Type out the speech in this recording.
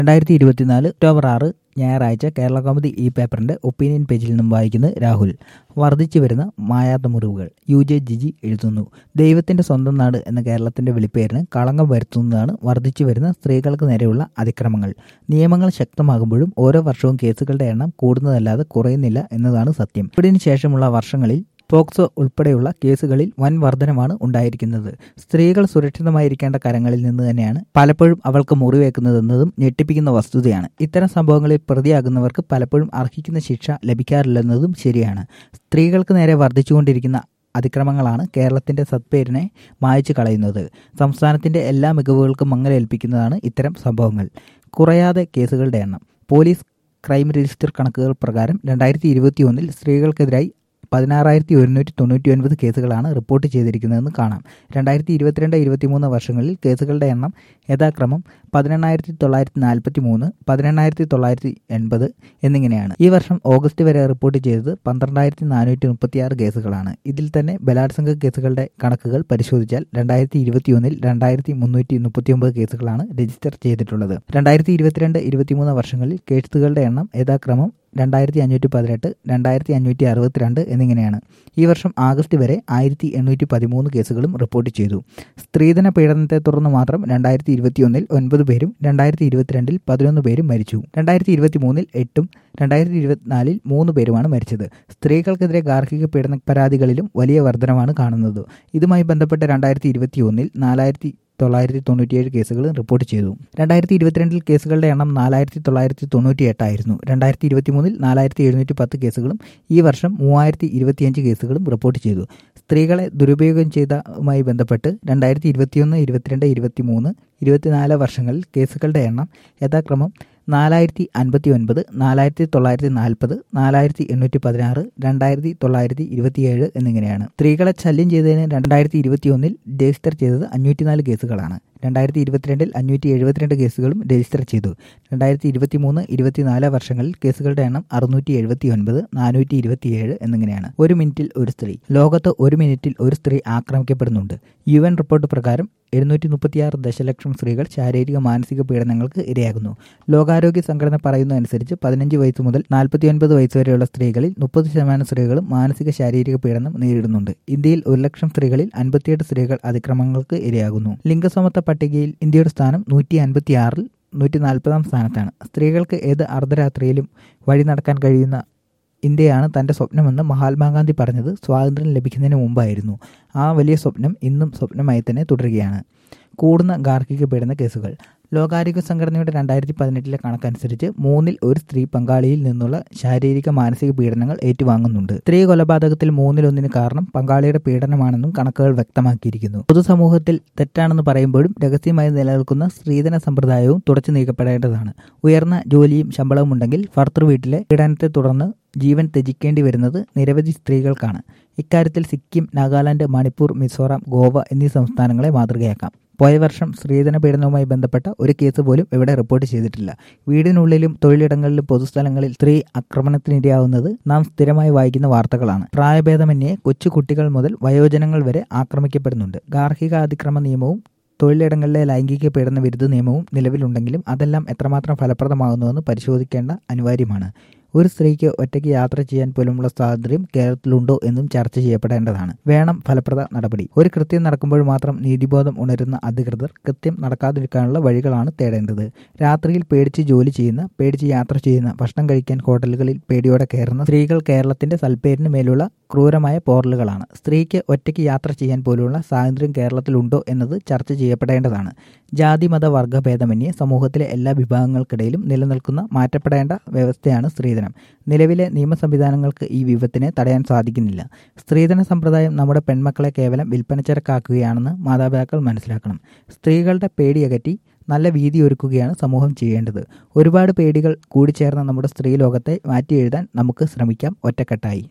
രണ്ടായിരത്തി ഇരുപത്തിനാല് ഒക്ടോബർ ആറ് ഞായറാഴ്ച കേരള കൗമുദി ഈ പേപ്പറിന്റെ ഒപ്പീനിയൻ പേജിൽ നിന്നും വായിക്കുന്നത് രാഹുൽ വർദ്ധിച്ചു വരുന്ന മായാത്ത മുറിവുകൾ യു ജെ ജിജി എഴുതുന്നു ദൈവത്തിന്റെ സ്വന്തം നാട് എന്ന കേരളത്തിന്റെ വിളിപ്പേരിന് കളങ്കം വരുത്തുന്നതാണ് വർദ്ധിച്ചു വരുന്ന സ്ത്രീകൾക്ക് നേരെയുള്ള അതിക്രമങ്ങൾ നിയമങ്ങൾ ശക്തമാകുമ്പോഴും ഓരോ വർഷവും കേസുകളുടെ എണ്ണം കൂടുന്നതല്ലാതെ കുറയുന്നില്ല എന്നതാണ് സത്യം കോവിഡിന് ശേഷമുള്ള വർഷങ്ങളിൽ പോക്സോ ഉൾപ്പെടെയുള്ള കേസുകളിൽ വൻ വർധനമാണ് ഉണ്ടായിരിക്കുന്നത് സ്ത്രീകൾ സുരക്ഷിതമായിരിക്കേണ്ട കരങ്ങളിൽ നിന്ന് തന്നെയാണ് പലപ്പോഴും അവൾക്ക് മുറിവേക്കുന്നതെന്നതും ഞെട്ടിപ്പിക്കുന്ന വസ്തുതയാണ് ഇത്തരം സംഭവങ്ങളിൽ പ്രതിയാകുന്നവർക്ക് പലപ്പോഴും അർഹിക്കുന്ന ശിക്ഷ ലഭിക്കാറില്ലെന്നതും ശരിയാണ് സ്ത്രീകൾക്ക് നേരെ വർദ്ധിച്ചുകൊണ്ടിരിക്കുന്ന അതിക്രമങ്ങളാണ് കേരളത്തിന്റെ സത്പേരിനെ മായച്ചു കളയുന്നത് സംസ്ഥാനത്തിന്റെ എല്ലാ മികവുകൾക്കും മങ്ങലേൽപ്പിക്കുന്നതാണ് ഇത്തരം സംഭവങ്ങൾ കുറയാതെ കേസുകളുടെ എണ്ണം പോലീസ് ക്രൈം രജിസ്റ്റർ കണക്കുകൾ പ്രകാരം രണ്ടായിരത്തി ഇരുപത്തിയൊന്നിൽ സ്ത്രീകൾക്കെതിരായി പതിനാറായിരത്തി ഒരുന്നൂറ്റി തൊണ്ണൂറ്റി ഒൻപത് കേസുകളാണ് റിപ്പോർട്ട് ചെയ്തിരിക്കുന്നതെന്ന് കാണാം രണ്ടായിരത്തി ഇരുപത്തിരണ്ട് ഇരുപത്തിമൂന്ന് വർഷങ്ങളിൽ കേസുകളുടെ എണ്ണം യഥാക്രമം പതിനെണ്ണായിരത്തി തൊള്ളായിരത്തി നാൽപ്പത്തി മൂന്ന് പതിനെണ്ണായിരത്തി തൊള്ളായിരത്തി എൺപത് എന്നിങ്ങനെയാണ് ഈ വർഷം ഓഗസ്റ്റ് വരെ റിപ്പോർട്ട് ചെയ്തത് പന്ത്രണ്ടായിരത്തി നാനൂറ്റി മുപ്പത്തിയാറ് കേസുകളാണ് ഇതിൽ തന്നെ ബലാത്സംഗ കേസുകളുടെ കണക്കുകൾ പരിശോധിച്ചാൽ രണ്ടായിരത്തി ഇരുപത്തിയൊന്നിൽ രണ്ടായിരത്തി മുന്നൂറ്റി മുപ്പത്തിയൊമ്പത് കേസുകളാണ് രജിസ്റ്റർ ചെയ്തിട്ടുള്ളത് രണ്ടായിരത്തി ഇരുപത്തിരണ്ട് ഇരുപത്തിമൂന്ന് വർഷങ്ങളിൽ കേസുകളുടെ എണ്ണം യഥാക്രമം രണ്ടായിരത്തി അഞ്ഞൂറ്റി പതിനെട്ട് രണ്ടായിരത്തി അഞ്ഞൂറ്റി അറുപത്തിരണ്ട് എന്നിങ്ങനെയാണ് ഈ വർഷം ആഗസ്റ്റ് വരെ ആയിരത്തി എണ്ണൂറ്റി പതിമൂന്ന് കേസുകളും റിപ്പോർട്ട് ചെയ്തു സ്ത്രീധന പീഡനത്തെ തുടർന്ന് മാത്രം രണ്ടായിരത്തി ഇരുപത്തിയൊന്നിൽ ഒൻപത് പേരും രണ്ടായിരത്തി ഇരുപത്തിരണ്ടിൽ പതിനൊന്ന് പേരും മരിച്ചു രണ്ടായിരത്തി ഇരുപത്തി മൂന്നിൽ എട്ടും രണ്ടായിരത്തി ഇരുപത്തിനാലിൽ മൂന്ന് പേരുമാണ് മരിച്ചത് സ്ത്രീകൾക്കെതിരെ ഗാർഹിക പീഡന പരാതികളിലും വലിയ വർധനമാണ് കാണുന്നത് ഇതുമായി ബന്ധപ്പെട്ട് രണ്ടായിരത്തി ഇരുപത്തിയൊന്നിൽ നാലായിരത്തി തൊള്ളായിരത്തി തൊണ്ണൂറ്റിയേഴ് കേസുകൾ റിപ്പോർട്ട് ചെയ്തു രണ്ടായിരത്തി ഇരുപത്തിരണ്ടിൽ കേസുകളുടെ എണ്ണം നാലായിരത്തി തൊള്ളായിരത്തി തൊണ്ണൂറ്റി എട്ടായിരുന്നു രണ്ടായിരത്തി ഇരുപത്തി മൂന്നിൽ നാലായിരത്തി എഴുന്നൂറ്റി പത്ത് കേസുകളും ഈ വർഷം മൂവായിരത്തി ഇരുപത്തിയഞ്ച് കേസുകളും റിപ്പോർട്ട് ചെയ്തു സ്ത്രീകളെ ദുരുപയോഗം ചെയ്തതുമായി ബന്ധപ്പെട്ട് രണ്ടായിരത്തി ഇരുപത്തിയൊന്ന് ഇരുപത്തിരണ്ട് ഇരുപത്തി മൂന്ന് ഇരുപത്തിനാല് വർഷങ്ങളിൽ കേസുകളുടെ എണ്ണം യഥാക്രമം നാലായിരത്തി അൻപത്തി ഒൻപത് നാലായിരത്തി തൊള്ളായിരത്തി നാൽപ്പത് നാലായിരത്തി എണ്ണൂറ്റി പതിനാറ് രണ്ടായിരത്തി തൊള്ളായിരത്തി ഇരുപത്തിയേഴ് എന്നിങ്ങനെയാണ് സ്ത്രീകളെ ശല്യം ചെയ്തതിന് രണ്ടായിരത്തി ഇരുപത്തിയൊന്നിൽ രജിസ്റ്റർ ചെയ്തത് അഞ്ഞൂറ്റിനാല് കേസുകളാണ് രണ്ടായിരത്തി ഇരുപത്തിരണ്ടിൽ അഞ്ഞൂറ്റി എഴുപത്തിരണ്ട് കേസുകളും രജിസ്റ്റർ ചെയ്തു രണ്ടായിരത്തി ഇരുപത്തി മൂന്ന് ഇരുപത്തിനാല് വർഷങ്ങളിൽ കേസുകളുടെ എണ്ണം അറുന്നൂറ്റി എഴുപത്തി ഒൻപത് നാനൂറ്റി ഇരുപത്തിയേഴ് എന്നിങ്ങനെയാണ് ഒരു മിനിറ്റിൽ ഒരു സ്ത്രീ ലോകത്ത് ഒരു മിനിറ്റിൽ ഒരു സ്ത്രീ ആക്രമിക്കപ്പെടുന്നുണ്ട് യു എൻ റിപ്പോർട്ട് പ്രകാരം എഴുന്നൂറ്റി മുപ്പത്തിയാറ് ദശലക്ഷം സ്ത്രീകൾ ശാരീരിക മാനസിക പീഡനങ്ങൾക്ക് ഇരയാകുന്നു ലോകാരോഗ്യ സംഘടന പറയുന്നതനുസരിച്ച് പതിനഞ്ച് വയസ്സ് മുതൽ നാൽപ്പത്തിയൊൻപത് വയസ്സ് വരെയുള്ള സ്ത്രീകളിൽ മുപ്പത് ശതമാനം സ്ത്രീകളും മാനസിക ശാരീരിക പീഡനം നേരിടുന്നുണ്ട് ഇന്ത്യയിൽ ഒരു ലക്ഷം സ്ത്രീകളിൽ അൻപത്തിയെട്ട് സ്ത്രീകൾ അതിക്രമങ്ങൾക്ക് ഇരയാകുന്നു ലിംഗസമത്വ പട്ടികയിൽ ഇന്ത്യയുടെ സ്ഥാനം നൂറ്റി അൻപത്തിയാറിൽ നൂറ്റി നാൽപ്പതാം സ്ഥാനത്താണ് സ്ത്രീകൾക്ക് ഏത് അർദ്ധരാത്രിയിലും വഴി നടക്കാൻ കഴിയുന്ന ഇന്ത്യയാണ് തൻ്റെ സ്വപ്നമെന്ന് മഹാത്മാഗാന്ധി പറഞ്ഞത് സ്വാതന്ത്ര്യം ലഭിക്കുന്നതിന് മുമ്പായിരുന്നു ആ വലിയ സ്വപ്നം ഇന്നും സ്വപ്നമായി തന്നെ തുടരുകയാണ് കൂടുന്ന ഗാർഹിക പീഡന കേസുകൾ ലോകാരോഗ്യ സംഘടനയുടെ രണ്ടായിരത്തി പതിനെട്ടിലെ കണക്കനുസരിച്ച് മൂന്നിൽ ഒരു സ്ത്രീ പങ്കാളിയിൽ നിന്നുള്ള ശാരീരിക മാനസിക പീഡനങ്ങൾ ഏറ്റുവാങ്ങുന്നുണ്ട് സ്ത്രീ കൊലപാതകത്തിൽ മൂന്നിലൊന്നിന് കാരണം പങ്കാളിയുടെ പീഡനമാണെന്നും കണക്കുകൾ വ്യക്തമാക്കിയിരിക്കുന്നു പൊതുസമൂഹത്തിൽ തെറ്റാണെന്ന് പറയുമ്പോഴും രഹസ്യമായി നിലനിൽക്കുന്ന സ്ത്രീധന സമ്പ്രദായവും തുടച്ചു നീക്കപ്പെടേണ്ടതാണ് ഉയർന്ന ജോലിയും ശമ്പളവും ഉണ്ടെങ്കിൽ ഭർത്തൃ വീട്ടിലെ പീഡനത്തെ തുടർന്ന് ജീവൻ ത്യജിക്കേണ്ടി വരുന്നത് നിരവധി സ്ത്രീകൾക്കാണ് ഇക്കാര്യത്തിൽ സിക്കിം നാഗാലാൻഡ് മണിപ്പൂർ മിസോറാം ഗോവ എന്നീ സംസ്ഥാനങ്ങളെ മാതൃകയാക്കാം പോയ വർഷം സ്ത്രീധന പീഡനവുമായി ബന്ധപ്പെട്ട ഒരു കേസ് പോലും ഇവിടെ റിപ്പോർട്ട് ചെയ്തിട്ടില്ല വീടിനുള്ളിലും തൊഴിലിടങ്ങളിലും പൊതുസ്ഥലങ്ങളിൽ സ്ത്രീ ആക്രമണത്തിനിരയാവുന്നത് നാം സ്ഥിരമായി വായിക്കുന്ന വാർത്തകളാണ് പ്രായഭേദമന്യേ കൊച്ചു കുട്ടികൾ മുതൽ വയോജനങ്ങൾ വരെ ആക്രമിക്കപ്പെടുന്നുണ്ട് ഗാർഹിക അതിക്രമ നിയമവും തൊഴിലിടങ്ങളിലെ ലൈംഗിക പീഡന വിരുദ്ധ നിയമവും നിലവിലുണ്ടെങ്കിലും അതെല്ലാം എത്രമാത്രം ഫലപ്രദമാകുന്നുവെന്ന് പരിശോധിക്കേണ്ട അനിവാര്യമാണ് ഒരു സ്ത്രീക്ക് ഒറ്റയ്ക്ക് യാത്ര ചെയ്യാൻ പോലുമുള്ള സ്വാതന്ത്ര്യം കേരളത്തിലുണ്ടോ എന്നും ചർച്ച ചെയ്യപ്പെടേണ്ടതാണ് വേണം ഫലപ്രദ നടപടി ഒരു കൃത്യം നടക്കുമ്പോൾ മാത്രം നീതിബോധം ഉണരുന്ന അധികൃതർ കൃത്യം നടക്കാതിരിക്കാനുള്ള വഴികളാണ് തേടേണ്ടത് രാത്രിയിൽ പേടിച്ച് ജോലി ചെയ്യുന്ന പേടിച്ച് യാത്ര ചെയ്യുന്ന ഭക്ഷണം കഴിക്കാൻ ഹോട്ടലുകളിൽ പേടിയോടെ കയറുന്ന സ്ത്രീകൾ കേരളത്തിന്റെ സൽപ്പേരിന് മേലുള്ള ക്രൂരമായ പോറലുകളാണ് സ്ത്രീക്ക് ഒറ്റയ്ക്ക് യാത്ര ചെയ്യാൻ പോലുള്ള സ്വാതന്ത്ര്യം കേരളത്തിലുണ്ടോ എന്നത് ചർച്ച ചെയ്യപ്പെടേണ്ടതാണ് ജാതി മത വർഗ്ഗഭേദമന്യേ സമൂഹത്തിലെ എല്ലാ വിഭാഗങ്ങൾക്കിടയിലും നിലനിൽക്കുന്ന മാറ്റപ്പെടേണ്ട വ്യവസ്ഥയാണ് സ്ത്രീധനം നിലവിലെ നിയമ സംവിധാനങ്ങൾക്ക് ഈ വിപത്തിനെ തടയാൻ സാധിക്കുന്നില്ല സ്ത്രീധന സമ്പ്രദായം നമ്മുടെ പെൺമക്കളെ കേവലം വിൽപ്പനച്ചരക്കാക്കുകയാണെന്ന് മാതാപിതാക്കൾ മനസ്സിലാക്കണം സ്ത്രീകളുടെ പേടിയകറ്റി നല്ല വീതി ഒരുക്കുകയാണ് സമൂഹം ചെയ്യേണ്ടത് ഒരുപാട് പേടികൾ കൂടിച്ചേർന്ന നമ്മുടെ സ്ത്രീ ലോകത്തെ മാറ്റി എഴുതാൻ നമുക്ക് ശ്രമിക്കാം ഒറ്റക്കെട്ടായി